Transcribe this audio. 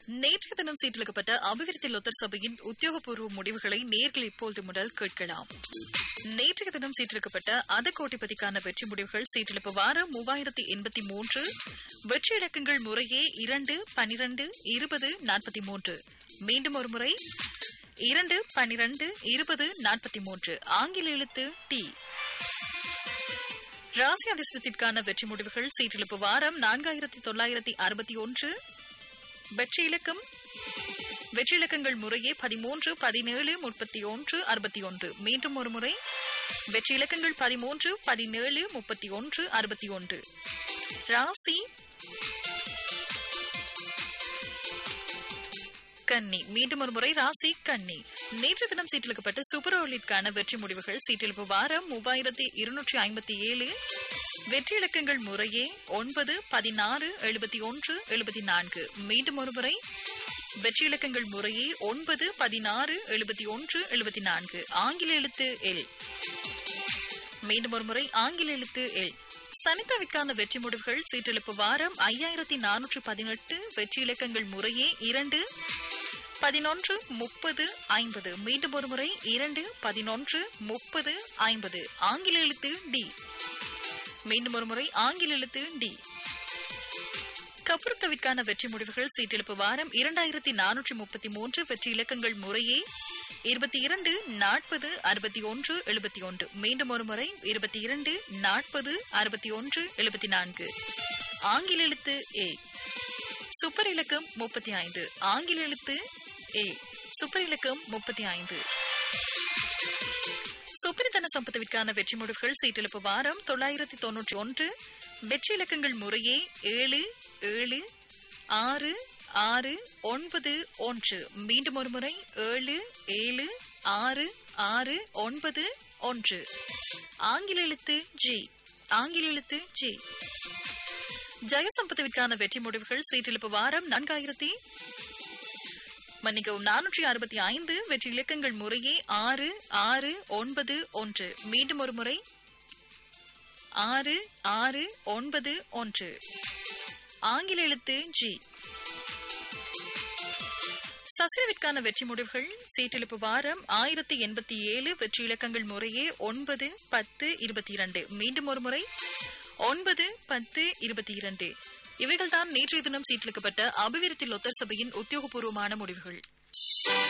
நேற்றைய தினம் சீட்டளிக்கப்பட்ட அபிவிருத்தி லொத்தர் சபையின் உத்தியோகபூர்வ முடிவுகளை நேர்கள் இப்போது முதல் கேட்கலாம் நேற்றைய தினம் சீட்டளிக்கப்பட்ட அத கோட்டிபதிக்கான வெற்றி முடிவுகள் சீட்டளிப்பு வாரம் மூவாயிரத்தி எண்பத்தி மூன்று வெற்றி இலக்கங்கள் முறையே இரண்டு பனிரெண்டு இருபது நாற்பத்தி மூன்று மீண்டும் ஒரு முறை இரண்டு பனிரெண்டு இருபது நாற்பத்தி மூன்று ஆங்கில எழுத்து டி ராசி அதிர்ஷ்டத்திற்கான வெற்றி முடிவுகள் சீட்டெழுப்பு வாரம் நான்காயிரத்தி தொள்ளாயிரத்தி அறுபத்தி ஒன்று வெற்றி இலக்கம் வெற்றி இலக்கங்கள் முறையே பதிமூன்று பதினேழு முப்பத்தி ஒன்று அறுபத்தி ஒன்று மீண்டும் ஒரு முறை வெற்றி இலக்கங்கள் பதிமூன்று பதினேழு முப்பத்தி ஒன்று அறுபத்தி ஒன்று ராசி கன்னி மீண்டும் ஒரு முறை ராசி கன்னி நேற்று தினம் சீட்டிலுக்கப்பட்ட சூப்பர் ஓலிற்கான வெற்றி முடிவுகள் சீட்டிலுப்பு வாரம் மூவாயிரத்தி இருநூற்றி ஐம்பத்தி ஏழு வெற்றி இலக்கங்கள் முறையே ஒன்பது பதினாறு எழுபத்தி ஒன்று எழுபத்தி நான்கு மீண்டும் ஒரு முறை வெற்றி இலக்கங்கள் முறையே ஒன்பது பதினாறு எழுபத்தி ஒன்று எழுபத்தி நான்கு ஆங்கில எழுத்து எல் மீண்டும் ஒரு முறை ஆங்கில எழுத்து எல் சனிதாவிற்கான வெற்றி முடிவுகள் சீட்டெழுப்பு வாரம் ஐயாயிரத்தி நானூற்று பதினெட்டு வெற்றி இலக்கங்கள் முறையே இரண்டு பதினொன்று முப்பது ஐம்பது மீண்டும் ஒரு முறை இரண்டு பதினொன்று முப்பது ஐம்பது ஆங்கில எழுத்து டி மீண்டும் ஒரு முறை ஆங்கில எழுத்து டி கப்புருக்கவிற்கான வெற்றி முடிவுகள் சீட்டெழுப்பு வாரம் இரண்டாயிரத்தி நானூற்றி முப்பத்தி மூன்று வெற்றி இலக்கங்கள் முறையே இருபத்தி இரண்டு நாற்பது அறுபத்தி ஒன்று எழுபத்தி ஒன்று மீண்டும் ஒரு முறை இருபத்தி இரண்டு நாற்பது அறுபத்தி ஒன்று எழுபத்தி நான்கு ஆங்கில எழுத்து ஏ சூப்பர் இலக்கம் முப்பத்தி ஐந்து ஆங்கில எழுத்து ஏ சூப்பர் இலக்கம் முப்பத்தி ஐந்து சுப்பிரதன சம்பத்துவிற்கான வெற்றி முடிவுகள் சீட்டெழுப்பு வாரம் தொள்ளாயிரத்தி தொன்னூற்றி ஒன்று வெற்றி இலக்கங்கள் முறையே ஏழு ஏழு ஆறு ஆறு ஒன்பது ஒன்று மீண்டும் ஒரு முறை ஏழு ஏழு ஆறு ஆறு ஒன்பது ஒன்று ஆங்கில எழுத்து ஜி ஆங்கில எழுத்து ஜி ஜெயசம்பத்துவிற்கான வெற்றி முடிவுகள் சீட்டெழுப்பு வாரம் நான்காயிரத்தி மன்னிக்கவும் நானூற்றி அறுபத்தி ஐந்து வெற்றி இலக்கங்கள் முறையே ஆறு ஆறு ஒன்பது ஒன்று மீண்டும் ஒரு முறை ஆறு ஆறு ஒன்பது ஒன்று ஆங்கில எழுத்து ஜி சசிரவிற்கான வெற்றி முடிவுகள் சீட்டெழுப்பு வாரம் ஆயிரத்தி எண்பத்தி ஏழு வெற்றி இலக்கங்கள் முறையே ஒன்பது பத்து இருபத்தி இரண்டு மீண்டும் ஒரு முறை ஒன்பது பத்து இருபத்தி இரண்டு இவைகள்தான் நேற்றைய தினம் சீட்டளிக்கப்பட்ட அபிவிருத்தி லொத்தர் சபையின் உத்தியோகபூர்வமான முடிவுகள்